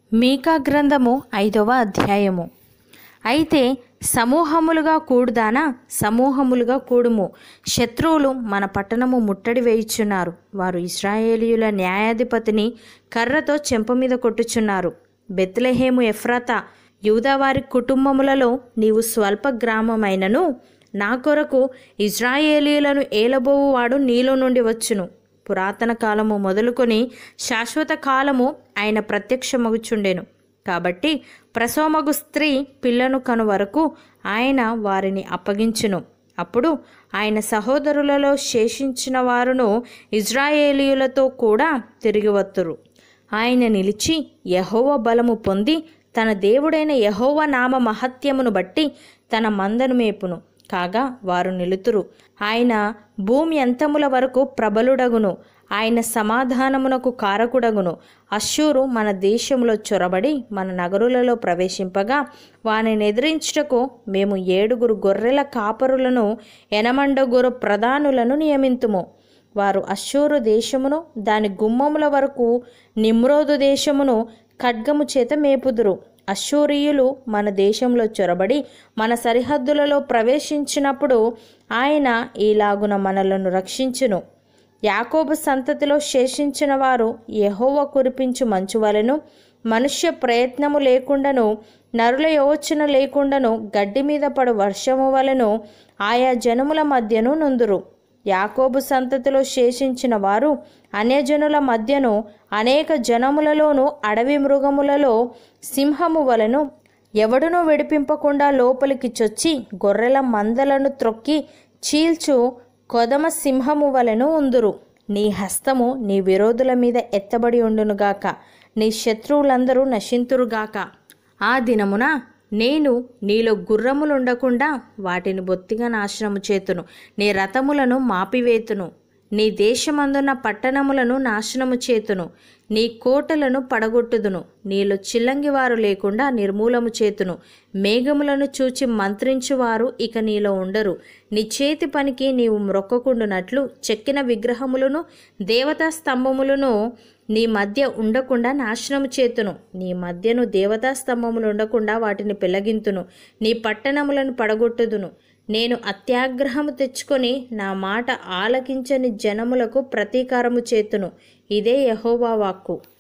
మీకా గ్రంథము ఐదవ అధ్యాయము అయితే సమూహములుగా కూడుదానా సమూహములుగా కూడుము శత్రువులు మన పట్టణము ముట్టడి వేయుచున్నారు వారు ఇస్రాయేలీయుల న్యాయాధిపతిని కర్రతో చెంప మీద కొట్టుచున్నారు బెత్లెహేము ఎఫ్రాతా యూదావారి కుటుంబములలో నీవు స్వల్ప గ్రామమైనను నా కొరకు ఇజ్రాయేలీయులను ఏలబోవువాడు నీలో నుండి వచ్చును పురాతన కాలము మొదలుకొని శాశ్వత కాలము ఆయన ప్రత్యక్షమగుచుండెను కాబట్టి ప్రసవమగు స్త్రీ పిల్లను కను వరకు ఆయన వారిని అప్పగించును అప్పుడు ఆయన సహోదరులలో శేషించిన వారును ఇజ్రాయేలీయులతో కూడా తిరిగి వత్తురు ఆయన నిలిచి యహోవ బలము పొంది తన దేవుడైన యహోవ నామ మహత్యమును బట్టి తన మందను మేపును కాగా వారు నిలుతురు ఆయన భూమి అంతముల వరకు ప్రబలుడగును ఆయన సమాధానమునకు కారకుడగును అశ్షూరు మన దేశంలో చొరబడి మన నగరులలో ప్రవేశింపగా వానిని ఎదిరించుటకు మేము ఏడుగురు గొర్రెల కాపరులను ఎనమండగురు ప్రధానులను నియమింతుము వారు అశ్షూరు దేశమును దాని గుమ్మముల వరకు నిమ్రోదు దేశమును ఖడ్గము చేత మేపుదురు అశ్షూరియులు మన దేశంలో చొరబడి మన సరిహద్దులలో ప్రవేశించినప్పుడు ఆయన ఈలాగున మనలను రక్షించును యాకోబు సంతతిలో శేషించిన వారు యెహోవా కురిపించు మంచు వలెను మనుష్య ప్రయత్నము లేకుండాను నరుల యోచన లేకుండాను గడ్డి మీద పడు వర్షము వలెను ఆయా జనముల మధ్యను నుందురు యాకోబు సంతతిలో శేషించిన వారు అన్యజనుల మధ్యను అనేక జనములలోను అడవి మృగములలో సింహము వలెను ఎవడునూ విడిపింపకుండా లోపలికి చొచ్చి గొర్రెల మందలను త్రొక్కి చీల్చు కొదమ సింహము వలెను ఉందురు నీ హస్తము నీ విరోధుల మీద ఎత్తబడి ఉండునుగాక నీ శత్రువులందరూ నశింతురుగాక ఆ దినమున నేను నీలో గుర్రములుండకుండా వాటిని బొత్తిగా నాశనము చేతును నీ రథములను మాపివేతును నీ దేశమందున్న పట్టణములను నాశనము చేతును నీ కోటలను పడగొట్టుదును నీలో చిల్లంగివారు లేకుండా నిర్మూలము చేతును మేఘములను చూచి మంత్రించువారు ఇక నీలో ఉండరు నీ చేతి పనికి నీవు మ్రొక్కకుండునట్లు చెక్కిన విగ్రహములను దేవతా స్తంభములను నీ మధ్య ఉండకుండా నాశనము చేతును నీ మధ్యను దేవతా స్తంభములు ఉండకుండా వాటిని పెళ్లగింతును నీ పట్టణములను పడగొట్టుదును నేను అత్యాగ్రహము తెచ్చుకొని నా మాట ఆలకించని జనములకు ప్రతీకారము చేతును ఇదే యహోవా వాక్కు